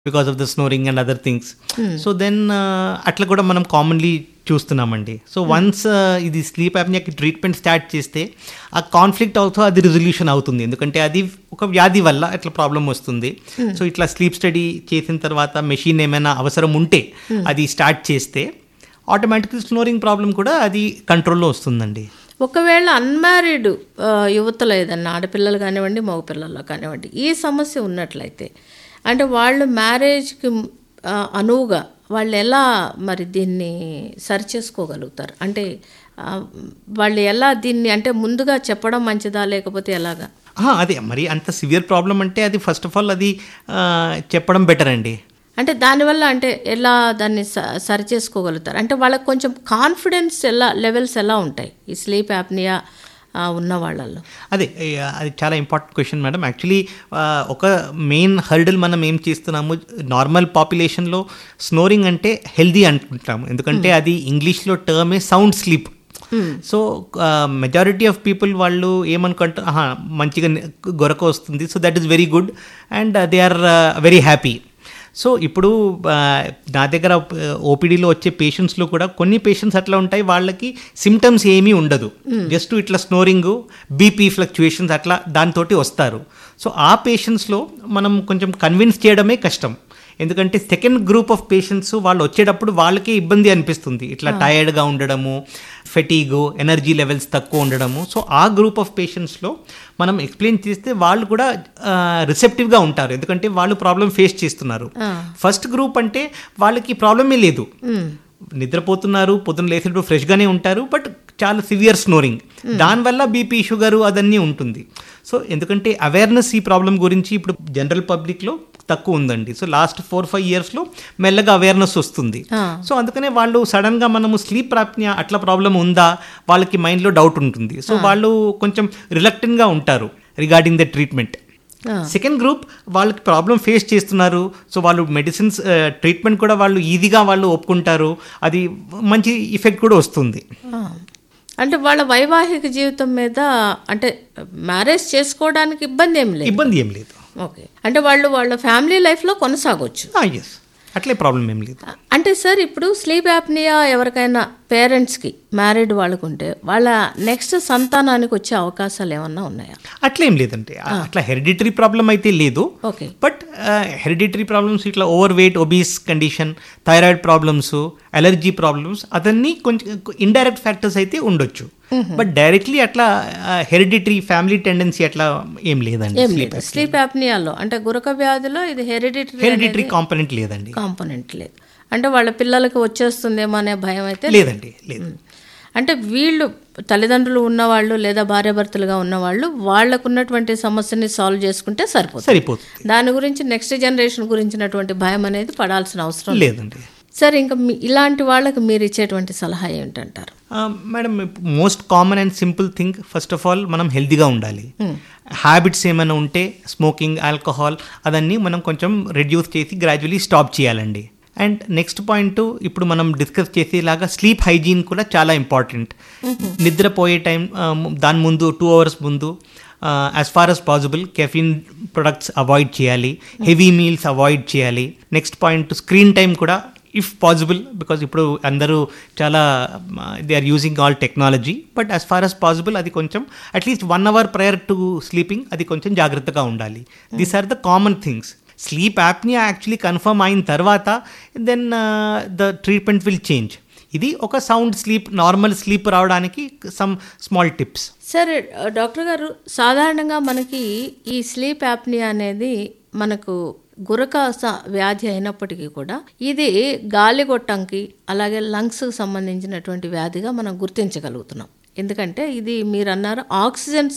Because of the snoring and other things so then అట్లా కూడా మనం కామన్లీ చూస్తున్నామండి సో వన్స్ ఇది స్లీప్ యాప్నియాకి ట్రీట్మెంట్ స్టార్ట్ చేస్తే ఆ కాన్ఫ్లిక్ట్ ఆల్సో అది రిజల్యూషన్ అవుతుంది ఎందుకంటే అది ఒక వ్యాధి వల్ల అట్లా ప్రాబ్లం వస్తుంది సో ఇట్లా స్లీప్ స్టడీ చేసిన తర్వాత మెషిన్ ఏమైనా అవసరం ఉంటే అది స్టార్ట్ చేస్తే ఆటోమేటిక్గా స్నోరింగ్ ప్రాబ్లం కూడా అది కంట్రోల్లో వస్తుందండి ఒకవేళ అన్మ్యారీడ్ యువతలో ఏదన్నా ఆడపిల్లలు కానివ్వండి మగపిల్లల్లో కానివ్వండి ఈ సమస్య ఉన్నట్లయితే అంటే వాళ్ళు మ్యారేజ్కి ఆ, అనువుగా వాళ్ళు ఎలా మరి దీన్ని సరి చేసుకోగలుగుతారు అంటే ఆ, వాళ్ళు ఎలా దీన్ని అంటే ముందుగా చెప్పడం మంచిదా లేకపోతే ఎలాగా ఆహా, అదే మరి అంత సివియర్ ప్రాబ్లం అంటే అది ఫస్ట్ ఆఫ్ ఆల్ అది ఆ, చెప్పడం బెటర్ అండి అంటే దానివల్ల అంటే ఎలా దాన్ని స- సరి చేసుకోగలుగుతారు అంటే వాళ్ళకి కొంచెం కాన్ఫిడెన్స్ ఎలా లెవెల్స్ ఎలా ఉంటాయి ఈ స్లీప్ యాప్నియా ఉన్న వాళ్ళల్లో అదే ఏ, అది చాలా ఇంపార్టెంట్ క్వశ్చన్ మేడం యాక్చువల్లీ ఒక మెయిన్ హర్డిల్ మనం ఏం చేస్తున్నాము నార్మల్ పాపులేషన్లో స్నోరింగ్ అంటే హెల్దీ అనుకుంటాము ఎందుకంటే అది ఇంగ్లీష్లో టర్మే sound sleep so majority of people వాళ్ళు ఏమనుకుంటారు ఆహా, మంచిగా ని- గొరక వస్తుంది so that is very good and they are very happy so ఇప్పుడు ఆ, నా దగ్గర ఓపీడీలో వచ్చే పేషెంట్స్లో కూడా కొన్ని పేషెంట్స్ అట్లా ఉంటాయి వాళ్ళకి సిమ్టమ్స్ ఏమీ ఉండదు జస్ట్ ఇట్లా స్నోరింగ్ బీపీ ఫ్లక్చుయేషన్స్ అట్లా దాంతోటి వస్తారు సో ఆ పేషెంట్స్లో మనం కొంచెం కన్విన్స్ చేయడమే కష్టం ఎందుకంటే సెకండ్ గ్రూప్ ఆఫ్ పేషెంట్స్ వాళ్ళు వచ్చేటప్పుడు వాళ్ళకే ఇబ్బంది అనిపిస్తుంది ఇట్లా టైర్డ్గా ఉండడము ఫెటీగు ఎనర్జీ లెవెల్స్ తక్కువ ఉండడము సో ఆ గ్రూప్ ఆఫ్ పేషెంట్స్లో మనం ఎక్స్ప్లెయిన్ చేస్తే వాళ్ళు కూడా రిసెప్టివ్గా ఉంటారు ఎందుకంటే వాళ్ళు ప్రాబ్లం ఫేస్ చేస్తున్నారు ఫస్ట్ గ్రూప్ అంటే వాళ్ళకి ప్రాబ్లమే లేదు నిద్రపోతున్నారు పొద్దున లేచినప్పుడు ఫ్రెష్గానే ఉంటారు బట్ చాలా సివియర్ స్నోరింగ్ దానివల్ల బీపీ షుగరు అదన్నీ ఉంటుంది సో ఎందుకంటే అవేర్నెస్ ఈ ప్రాబ్లం గురించి ఇప్పుడు జనరల్ పబ్లిక్లో తక్కువ ఉందండి సో లాస్ట్ ఫోర్ ఫైవ్ ఇయర్స్లో మెల్లగా అవేర్నెస్ వస్తుంది సో అందుకనే వాళ్ళు సడన్గా మనము స్లీప్ ప్రాప్నియా అట్లా ప్రాబ్లం ఉందా వాళ్ళకి మైండ్లో డౌట్ ఉంటుంది సో వాళ్ళు కొంచెం రిలక్టెంట్గా ఉంటారు regarding the treatment second group వాళ్ళకి ప్రాబ్లం ఫేస్ చేస్తున్నారు సో వాళ్ళు మెడిసిన్స్ ట్రీట్మెంట్ కూడా వాళ్ళు ఈజీగా వాళ్ళు ఒప్పుకుంటారు అది మంచి ఇఫెక్ట్ కూడా వస్తుంది ఆ. అంటే వాళ్ళ వైవాహిక జీవితం మీద అంటే మ్యారేజ్ చేసుకోవడానికి ఇబ్బంది ఏం లేదు ఇబ్బంది ఏం లేదు ఓకే అంటే వాళ్ళు వాళ్ళ ఫ్యామిలీ లైఫ్లో కొనసాగొచ్చు ఎస్ అట్లే ప్రాబ్లం ఏం లేదు అంటే సార్ ఇప్పుడు స్లీప్ యాప్నియా ఎవరికైనా పేరెంట్స్కి మ్యారీడ్ వాళ్ళకుంటే వాళ్ళ నెక్స్ట్ సంతానానికి వచ్చే అవకాశాలు ఏమన్నా ఉన్నాయా అట్లేం లేదండి అట్లా హెరిడిటరీ ప్రాబ్లం అయితే లేదు ఓకే బట్ హెరిడిటరీ ప్రాబ్లమ్స్ ఇట్లా overweight obese condition thyroid problems allergy problems అదన్నీ కొంచెం ఇండైరెక్ట్ ఫ్యాక్టర్స్ అయితే ఉండొచ్చు బట్ డైరెక్ట్లీ అట్లా హెరిడిటరీ ఫ్యామిలీ టెండెన్సీ అట్లా ఏం లేదండి ఏం లేదు స్లీప్ యాప్నియాలో అంటే గురక వ్యాధిలో ఇది హెరిడిటరీ హెరిడిటరీ కాంపనెంట్ లేదండి కాంపోనెంట్ లేదు అంటే వాళ్ళ పిల్లలకి వచ్చేస్తుందేమో అనే భయం అయితే లేదండి లేదు అంటే వీళ్ళు తల్లిదండ్రులు ఉన్నవాళ్ళు లేదా భార్యాభర్తలుగా ఉన్నవాళ్ళు వాళ్ళకు ఉన్నటువంటి సమస్యని సాల్వ్ చేసుకుంటే సరిపోతుంది సరిపోతుంది దాని గురించి నెక్స్ట్ జనరేషన్ గురించినటువంటి భయం అనేది పడాల్సిన అవసరం లేదు లేదండి సార్ ఇంకా మీ- ఇలాంటి వాళ్ళకి మీరు ఇచ్చేటువంటి సలహా ఏంటంటారు madam most common and simple thing first of all మనం హెల్తీగా ఉండాలి హ్యాబిట్స్ ఏమైనా ఉంటే స్మోకింగ్ ఆల్కహాల్ అదన్నీ మనం కొంచెం రెడ్యూస్ చేసి గ్రాడ్యువలీ స్టాప్ చేయాలండి అండ్ నెక్స్ట్ పాయింట్ ఇప్పుడు మనం డిస్కస్ చేసేలాగా స్లీప్ హైజీన్ కూడా చాలా ఇంపార్టెంట్ నిద్రపోయే టైం దాని ముందు టూ అవర్స్ ముందు as far as possible caffeine products avoid చేయాలి హెవీ మీల్స్ అవాయిడ్ చేయాలి నెక్స్ట్ పాయింట్ స్క్రీన్ టైం కూడా ఇఫ్ పాసిబుల్ బికాజ్ ఇప్పుడు అందరూ చాలా they are using all technology but as far as possible అది కొంచెం at least one hour prior to sleeping అది కొంచెం జాగ్రత్తగా ఉండాలి these are the common things sleep apnoea actually confirm అయిన తర్వాత then the treatment will change ఇది ఒక సౌండ్ స్లీప్ నార్మల్ స్లీప్ రావడానికి సమ్ స్మాల్ టిప్స్ సరే డాక్టర్ గారు సాధారణంగా మనకి ఈ స్లీప్ యాప్నియా అనేది మనకు గురక స- వ్యాధి అయినప్పటికీ కూడా ఇది గాలిగొట్టంకి అలాగే లంగ్స్కి సంబంధించినటువంటి వ్యాధిగా మనం గుర్తించగలుగుతున్నాం ఎందుకంటే ఇది మీరు అన్నారు ఆక్సిజన్